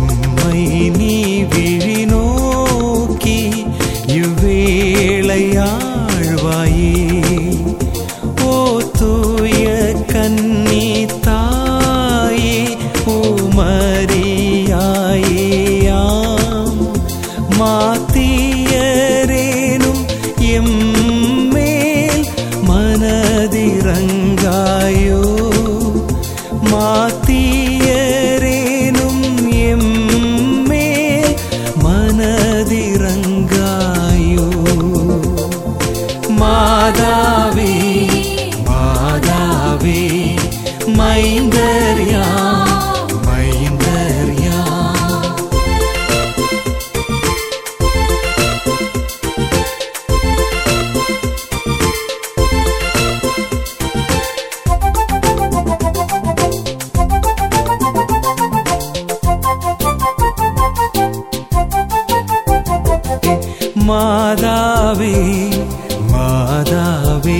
எம்மை நீ விழி நோக்கி இவ்வேளையாழ்வாயே ஓ தூய கன்னி தாயே ஓ மரியாயேயாம் மாத்தியரேனும் எம்மேல் மனதிரங்காயோ மாத்தியரேனும் எம்மேல் மனதிரங்காயோ மாதாவே மாதாவே மைந்தர்யா மைந்தர்யா மாதாவே மாதாவே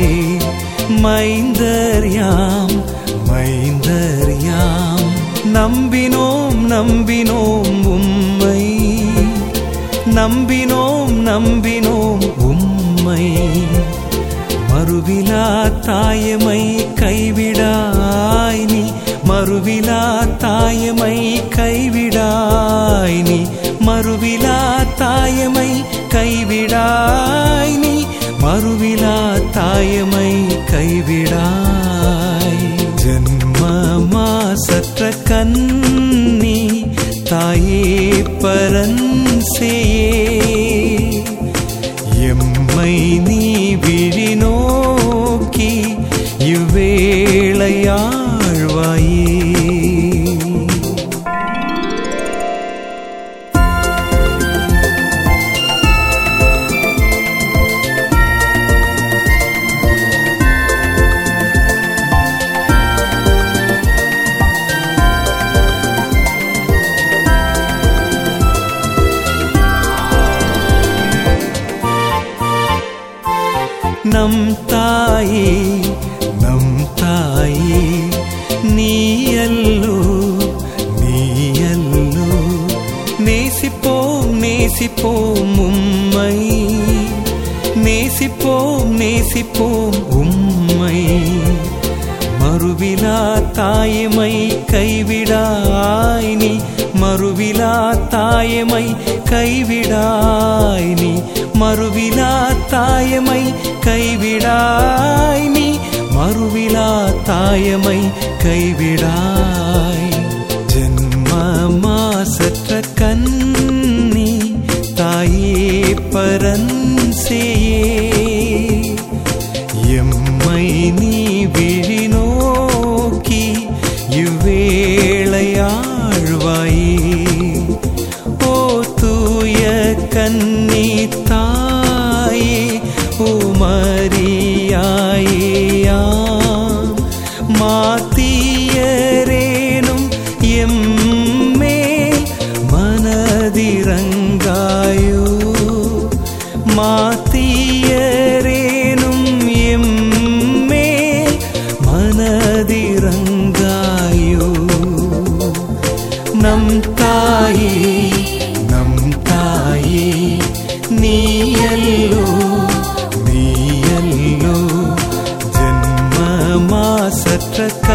மைந்தர்யாம் மைந்தர்யாம் நம்பினோம் நம்பினோம் உம்மை நம்பினோம் நம்பினோம் உம்மை மறுவிலா தாயமை கைவிடாய் நீ மறுவிலா தாயமை கைவிடாய் நீ மறுவிலா தாயமை கைவிடாய் நீ மறுவிலா தாயமை கைவிடாய் ஜன்மமா சற்ற கண்ணி தாயே பரன்சேயே எம்மை நீ விழி நோக்கி இவ்வேளையாழ்வாயே நம் தாயே நம் தாயே நீயல்லோ நீயல்லோ நேசிப்போம் நேசிப்போம் உம்மை நேசிப்போம் நேசிப்போம் உம்மை மறுவிலா தாயமை கைவிடாய் நீ மறுவிலா தாயமை கைவிடாய் நீ மறுவிலா தாயமை கைவிடாய் நீ மறுவிலா தாயமை கைவிடாய் ஜென்மமா சற்ற கண்ணி தாயே பரன்சேயே எம்மை நீ விழி நோக்கி இவ்வேளையாழ்வாயே ஓ தூய கன்னி தாயே ஓ மரியாயேயாம் மாத்தியரேனும் எம்மேல் மனதிரங்காயோ மாத்தியரேனும் எம்மேல் மனதிரங்காயோ நம் தாயே நம் தாயே நீயல்லோ நீயல்லோ ஜென்மமா சற்ற